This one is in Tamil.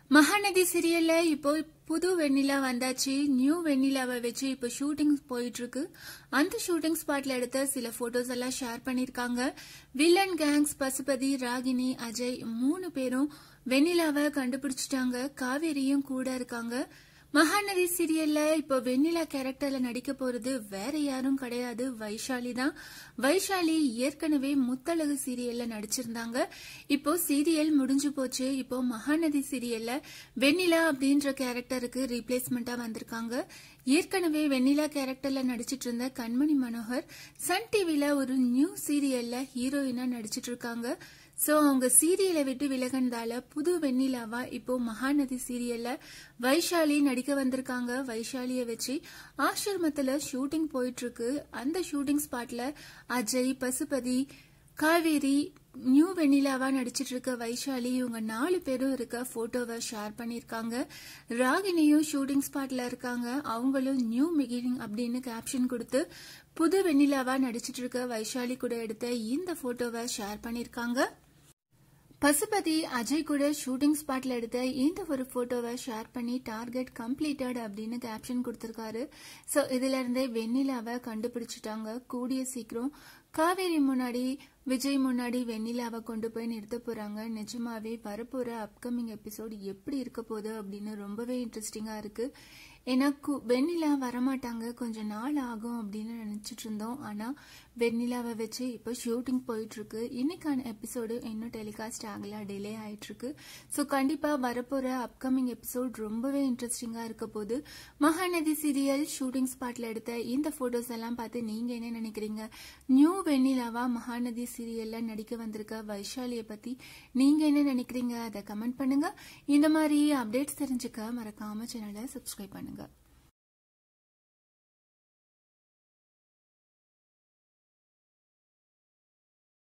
மகாநதி சீரியல்ல இப்போ புது வெண்ணிலா வந்தாச்சு நியூ வெண்ணிலாவை வச்சு இப்போ ஷூட்டிங் போயிட்டு இருக்கு அந்த ஷூட்டிங் ஸ்பாட்ல எடுத்த சில போட்டோஸ் எல்லாம் ஷேர் பண்ணிருக்காங்க வில்லன் கேங்ஸ் பசுபதி ராகினி அஜய் மூணு பேரும் வெண்ணிலாவை கண்டுபிடிச்சிட்டாங்க காவேரியும் கூட இருக்காங்க மகாநதி சீரியல்ல இப்போ வெண்ணிலா கேரக்டர்ல நடிக்க போறது வேற யாரும் கிடையாது வைஷாலி தான் வைஷாலி ஏற்கனவே முத்தழகு சீரியல்ல நடிச்சிருந்தாங்க இப்போ சீரியல் முடிஞ்சு போச்சு இப்போ மகாநதி சீரியல்ல வெண்ணிலா அப்படின்ற கேரக்டருக்கு ரீப்ளேஸ்மெண்டா வந்திருக்காங்க ஏற்கனவே வெண்ணிலா கேரக்டர்ல நடிச்சிட்டு இருந்த கண்மணி மனோகர் சன் டிவில ஒரு நியூ சீரியல்ல ஹீரோயினா நடிச்சிட்டு இருக்காங்க சோ அவங்க சீரியலை விட்டு விலகினதால புது வெண்ணிலாவா இப்போ மகாநதி சீரியல்ல வைஷாலி நடிக்க வந்திருக்காங்க வைஷாலிய வச்சு ஆசிரமத்துல ஷூட்டிங் போயிட்டு இருக்கு அந்த ஷூட்டிங் ஸ்பாட்ல அஜய் பசுபதி காவேரி நியூ வெண்ணிலாவா நடிச்சிட்டு இருக்க வைஷாலி இவங்க நாலு பேரும் இருக்க போட்டோவை ஷேர் பண்ணிருக்காங்க ராகினியும் ஷூட்டிங் ஸ்பாட்ல இருக்காங்க அவங்களும் நியூ பிகினிங் அப்படின்னு கேப்ஷன் கொடுத்து புது வெண்ணிலாவா நடிச்சிட்டு இருக்க வைஷாலி கூட எடுத்த இந்த போட்டோவை ஷேர் பண்ணிருக்காங்க பசுபதி அஜய் கூட ஷூட்டிங் ஸ்பாட்ல எடுத்த இந்த ஒரு போட்டோவை ஷேர் பண்ணி டார்கெட் கம்ப்ளீட்டட் அப்படின்னு கேப்ஷன் கொடுத்திருக்காரு சோ இதுல இருந்தே வெண்ணிலாவை கண்டுபிடிச்சிட்டாங்க கூடிய சீக்கிரம் காவேரி முன்னாடி விஜய் முன்னாடி வெண்ணிலாவை கொண்டு போய் நிறுத்த போறாங்க நிஜமாவே வரப்போற அப்கமிங் எபிசோட் எப்படி இருக்க போகுது அப்படின்னு ரொம்பவே இன்ட்ரெஸ்டிங்கா இருக்கு ஏன்னா வெண்ணிலா வரமாட்டாங்க கொஞ்சம் நாள் ஆகும் அப்படின்னு நினைச்சிட்டு இருந்தோம் ஆனா வெண்ணிலாவை வச்சு இப்போ ஷூட்டிங் போயிட்டு இருக்கு இன்னைக்கான எபிசோடு இன்னும் டெலிகாஸ்ட் ஆகல டிலே ஆயிட்டு இருக்கு ஸோ கண்டிப்பா வரப்போற அப்கமிங் எபிசோட் ரொம்பவே இன்ட்ரெஸ்டிங்கா இருக்க போது மகாநதி சீரியல் ஷூட்டிங் ஸ்பாட்ல எடுத்த இந்த போட்டோஸ் எல்லாம் பார்த்து நீங்க என்ன நினைக்கிறீங்க நியூ வெண்ணிலாவா மகாநதி சீரியல்ல நடிக்க வந்திருக்க வைஷாலிய பத்தி நீங்க என்ன நினைக்கிறீங்க அதை கமெண்ட் பண்ணுங்க இந்த மாதிரி அப்டேட்ஸ் தெரிஞ்சுக்க மறக்காம சேனலை சப்ஸ்கிரைப் பண்ணுங்க